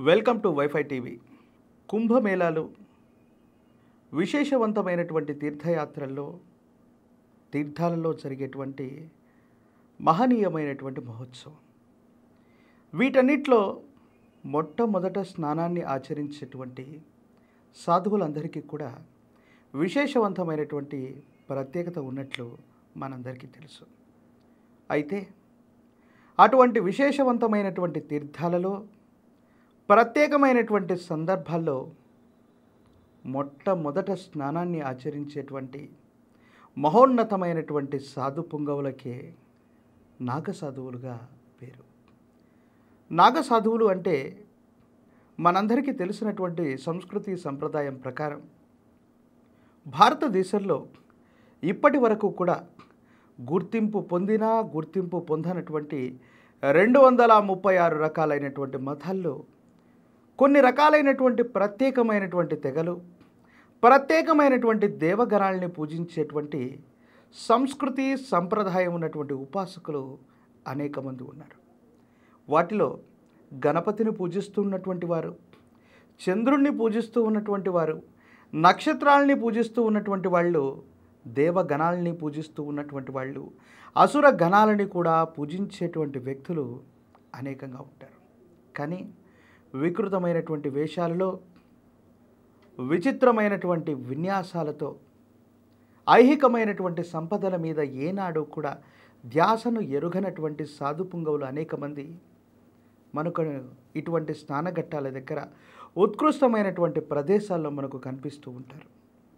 welcome to WiFi TV కుంభమేళాలు విశేషవంతమైనటువంటి తీర్థయాత్రల్లో తీర్థాలలో జరిగేటువంటి మహనీయమైనటువంటి మహోత్సవం వీటన్నిటిలో మొట్టమొదట స్నానాన్ని ఆచరించేటువంటి సాధువులందరికీ కూడా విశేషవంతమైనటువంటి ప్రత్యేకత ఉన్నట్లు మనందరికీ తెలుసు అయితే అటువంటి విశేషవంతమైనటువంటి తీర్థాలలో ప్రత్యేకమైనటువంటి సందర్భాల్లో మొట్టమొదట స్నానాన్ని ఆచరించేటువంటి మహోన్నతమైనటువంటి సాధు పుంగవులకే నాగసాధువులుగా పేరు నాగసాధువులు అంటే మనందరికీ తెలిసినటువంటి సంస్కృతి సంప్రదాయం ప్రకారం భారతదేశంలో ఇప్పటి వరకు కూడా గుర్తింపు పొందినా గుర్తింపు పొందనటువంటి రెండు వందల ముప్పై ఆరు రకాలైనటువంటి మతాల్లో కొన్ని రకాలైనటువంటి ప్రత్యేకమైనటువంటి తెగలు ప్రత్యేకమైనటువంటి దేవగణాలని పూజించేటువంటి సంస్కృతి సంప్రదాయం ఉన్నటువంటి ఉపాసకులు అనేక మంది ఉన్నారు వాటిలో గణపతిని పూజిస్తున్నటువంటి వారు చంద్రుణ్ణి పూజిస్తూ ఉన్నటువంటి వారు నక్షత్రాలని పూజిస్తూ ఉన్నటువంటి వాళ్ళు దేవగణాలని పూజిస్తూ ఉన్నటువంటి వాళ్ళు అసుర గణాలని కూడా పూజించేటువంటి వ్యక్తులు అనేకంగా ఉంటారు కానీ వికృతమైనటువంటి వేషాలలో విచిత్రమైనటువంటి విన్యాసాలతో ఐహికమైనటువంటి సంపదల మీద ఏనాడు కూడా ధ్యాసను ఎరుగనటువంటి సాధు పుంగవులు అనేక మంది మనకు ఇటువంటి స్నానఘట్టాల దగ్గర ఉత్కృష్టమైనటువంటి ప్రదేశాల్లో మనకు కనిపిస్తూ ఉంటారు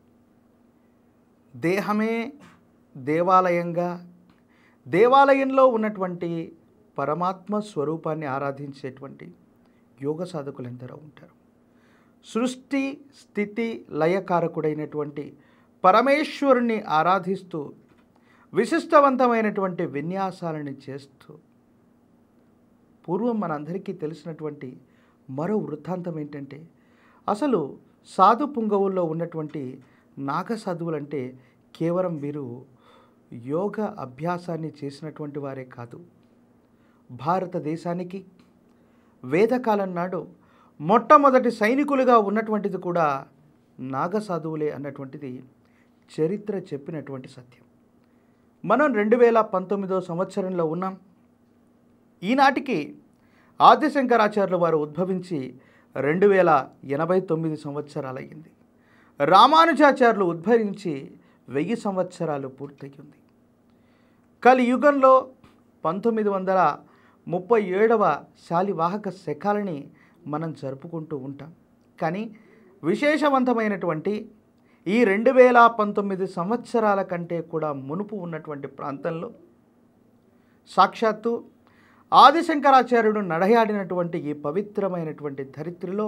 దేహమే దేవాలయంగా దేవాలయంలో ఉన్నటువంటి పరమాత్మ స్వరూపాన్ని ఆరాధించేటువంటి యోగ సాధకులు ఎందరో ఉంటారు సృష్టి స్థితి లయకారకుడైనటువంటి పరమేశ్వరుని ఆరాధిస్తూ విశిష్టవంతమైనటువంటి విన్యాసాలని చేస్తూ పూర్వం మనందరికీ తెలిసినటువంటి మరో వృత్తాంతం ఏంటంటే అసలు సాధు పుంగవుల్లో ఉన్నటువంటి నాగ సాధువులంటే కేవలం వీరు యోగ అభ్యాసాన్ని చేసినటువంటి వారే కాదు భారతదేశానికి వేదకాలం నాడు మొట్టమొదటి సైనికులుగా ఉన్నటువంటిది కూడా నాగసాధువులే అన్నటువంటిది చరిత్ర చెప్పినటువంటి సత్యం మనం రెండు వేల పంతొమ్మిదో సంవత్సరంలో ఉన్నాం ఈనాటికి ఆదిశంకరాచార్యుల వారు ఉద్భవించి రెండు వేల ఎనభై తొమ్మిది సంవత్సరాలయ్యింది రామానుజాచార్యులు ఉద్భవించి వెయ్యి సంవత్సరాలు పూర్తయింది కలియుగంలో పంతొమ్మిది వందల ముప్పై ఏడవ శాలివాహక శకాలని మనం జరుపుకుంటూ ఉంటాం కానీ విశేషవంతమైనటువంటి ఈ రెండు వేల పంతొమ్మిది సంవత్సరాల కంటే కూడా మునుపు ఉన్నటువంటి ప్రాంతంలో సాక్షాత్తు ఆదిశంకరాచార్యుడు నడయాడినటువంటి ఈ పవిత్రమైనటువంటి ధరిత్రిలో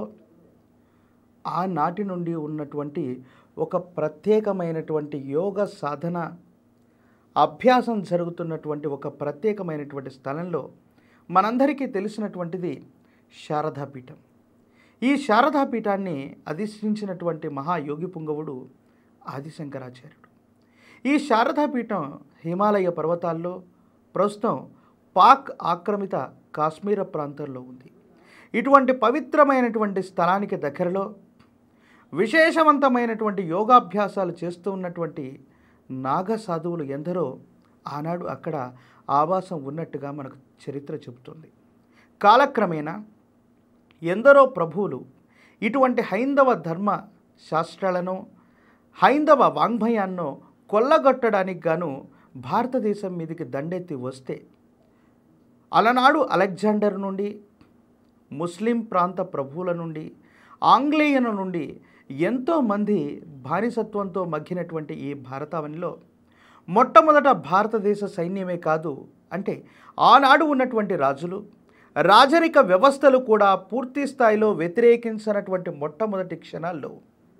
ఆనాటి నుండి ఉన్నటువంటి ఒక ప్రత్యేకమైనటువంటి యోగ సాధన అభ్యాసం జరుగుతున్నటువంటి ఒక ప్రత్యేకమైనటువంటి స్థలంలో మనందరికీ తెలిసినటువంటిది శారదాపీఠం ఈ శారదాపీఠాన్ని అధిష్ఠించినటువంటి మహాయోగి పుంగవుడు ఆదిశంకరాచార్యుడు ఈ శారదాపీఠం హిమాలయ పర్వతాల్లో ప్రస్తుతం పాక్ ఆక్రమిత కాశ్మీర ప్రాంతంలో ఉంది ఇటువంటి పవిత్రమైనటువంటి స్థలానికి దగ్గరలో విశేషవంతమైనటువంటి యోగాభ్యాసాలు చేస్తూ ఉన్నటువంటి నాగ సాధువులు ఎందరో ఆనాడు అక్కడ ఆవాసం ఉన్నట్టుగా మనకు చరిత్ర చెబుతుంది కాలక్రమేణా ఎందరో ప్రభువులు ఇటువంటి హైందవ ధర్మ శాస్త్రాలను హైందవ వాంగ్మయాన్నో కొల్లగొట్టడానికి గాను భారతదేశం మీదకి దండెత్తి వస్తే అలనాడు అలెగ్జాండర్ నుండి ముస్లిం ప్రాంత ప్రభువుల నుండి ఆంగ్లేయుల నుండి ఎంతోమంది బానిసత్వంతో మగ్గినటువంటి ఈ భారతావనిలో మొట్టమొదట భారతదేశ సైన్యమే కాదు అంటే ఆనాడు ఉన్నటువంటి రాజులు రాజరిక వ్యవస్థలు కూడా పూర్తి స్థాయిలో వ్యతిరేకించినటువంటి మొట్టమొదటి క్షణాల్లో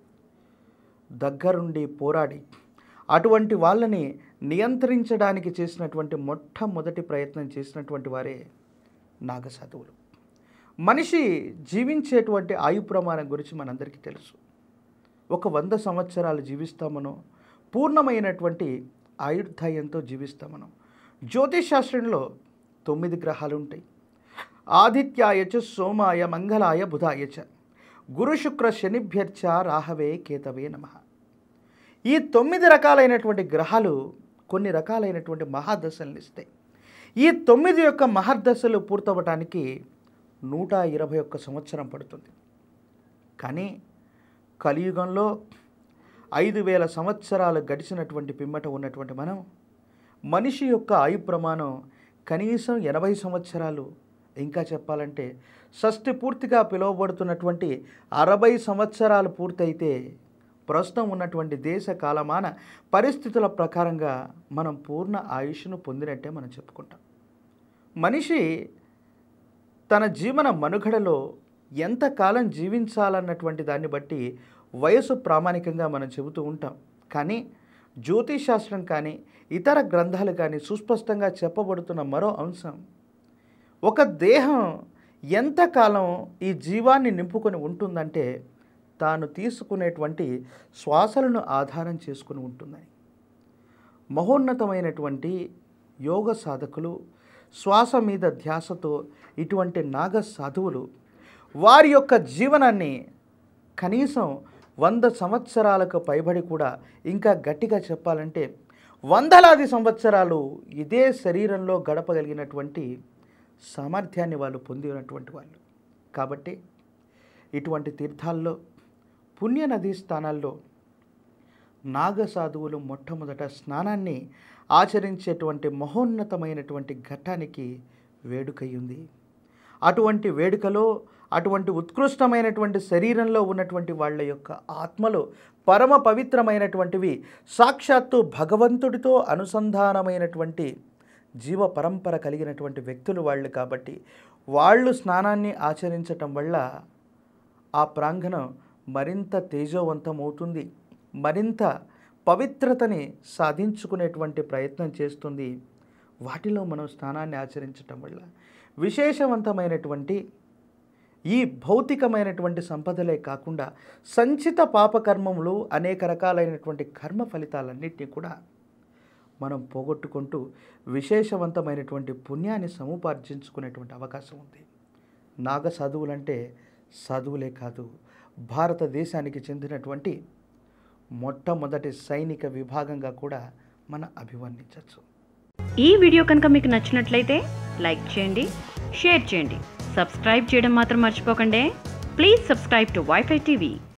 దగ్గరుండి పోరాడి అటువంటి వాళ్ళని నియంత్రించడానికి చేసినటువంటి మొట్టమొదటి ప్రయత్నం చేసినటువంటి వారే నాగసాధువులు మనిషి జీవించేటువంటి ఆయు ప్రమాణం గురించి మనందరికీ తెలుసు ఒక వంద సంవత్సరాలు జీవిస్తామనో పూర్ణమైనటువంటి ఆయుర్దాయంతో జీవిస్తామనో జ్యోతిష్ శాస్త్రంలో తొమ్మిది గ్రహాలు ఉంటాయి ఆదిత్యాయ చ సోమాయ మంగళాయ బుధాయ చ గురు శుక్ర శనిభ్యర్చ రాహవే కేతవే నమ ఈ తొమ్మిది రకాలైనటువంటి గ్రహాలు కొన్ని రకాలైనటువంటి మహాదశలను ఇస్తాయి ఈ తొమ్మిది యొక్క మహర్దశలు పూర్తవటానికి నూట ఇరవై ఒక్క సంవత్సరం పడుతుంది కానీ కలియుగంలో ఐదు వేల సంవత్సరాలు గడిచినటువంటి పిమ్మట ఉన్నటువంటి మనం మనిషి యొక్క ఆయు ప్రమాణం కనీసం ఎనభై సంవత్సరాలు ఇంకా చెప్పాలంటే షష్టి పూర్తిగా పిలువబడుతున్నటువంటి అరవై సంవత్సరాలు పూర్తయితే ప్రస్తుతం ఉన్నటువంటి దేశ కాలమాన పరిస్థితుల ప్రకారంగా మనం పూర్ణ ఆయుష్ను పొందినట్టే మనం చెప్పుకుంటాం మనిషి తన జీవన మనుగడలో ఎంతకాలం జీవించాలన్నటువంటి దాన్ని బట్టి వయసు ప్రామాణికంగా మనం చెబుతూ ఉంటాం కానీ జ్యోతిశాస్త్రం కానీ ఇతర గ్రంథాలు కానీ సుస్పష్టంగా చెప్పబడుతున్న మరో అంశం ఒక దేహం ఎంతకాలం ఈ జీవాన్ని నింపుకొని ఉంటుందంటే తాను తీసుకునేటువంటి శ్వాసలను ఆధారం చేసుకుని ఉంటుందని మహోన్నతమైనటువంటి యోగ సాధకులు శ్వాస మీద ధ్యాసతో ఇటువంటి నాగ సాధువులు వారి యొక్క జీవనాన్ని కనీసం వంద సంవత్సరాలకు పైబడి కూడా ఇంకా గట్టిగా చెప్పాలంటే వందలాది సంవత్సరాలు ఇదే శరీరంలో గడపగలిగినటువంటి సామర్థ్యాన్ని వాళ్ళు పొందినటువంటి వాళ్ళు కాబట్టి ఇటువంటి తీర్థాల్లో పుణ్య నదీ స్థానాల్లో నాగ సాధువులు మొట్టమొదట స్నానాన్ని ఆచరించేటువంటి మహోన్నతమైనటువంటి ఘట్టానికి వేడుకయ్యింది అటువంటి వేడుకలో అటువంటి ఉత్కృష్టమైనటువంటి శరీరంలో ఉన్నటువంటి వాళ్ళ యొక్క ఆత్మలు పరమ పవిత్రమైనటువంటివి సాక్షాత్తు భగవంతుడితో అనుసంధానమైనటువంటి జీవ పరంపర కలిగినటువంటి వ్యక్తులు వాళ్ళు కాబట్టి వాళ్ళు స్నానాన్ని ఆచరించటం వల్ల ఆ ప్రాంగణం మరింత తేజోవంతమవుతుంది మరింత పవిత్రతని సాధించుకునేటువంటి ప్రయత్నం చేస్తుంది వాటిలో మనం స్నానాన్ని ఆచరించటం వల్ల విశేషవంతమైనటువంటి ఈ భౌతికమైనటువంటి సంపదలే కాకుండా సంచిత పాపకర్మములు అనేక రకాలైనటువంటి కర్మ ఫలితాలన్నింటినీ కూడా మనం పోగొట్టుకుంటూ విశేషవంతమైనటువంటి పుణ్యాన్ని సముపార్జించుకునేటువంటి అవకాశం ఉంది నాగ సాధువులంటే సాధువులే కాదు భారతదేశానికి చెందినటువంటి మొట్టమొదటి సైనిక విభాగంగా కూడా మన అభివర్ణించవచ్చు ఈ వీడియో కనుక మీకు నచ్చినట్లయితే లైక్ చేయండి షేర్ చేయండి సబ్స్క్రైబ్ చేయడం మాత్రం మర్చిపోకండి please subscribe to WiFi TV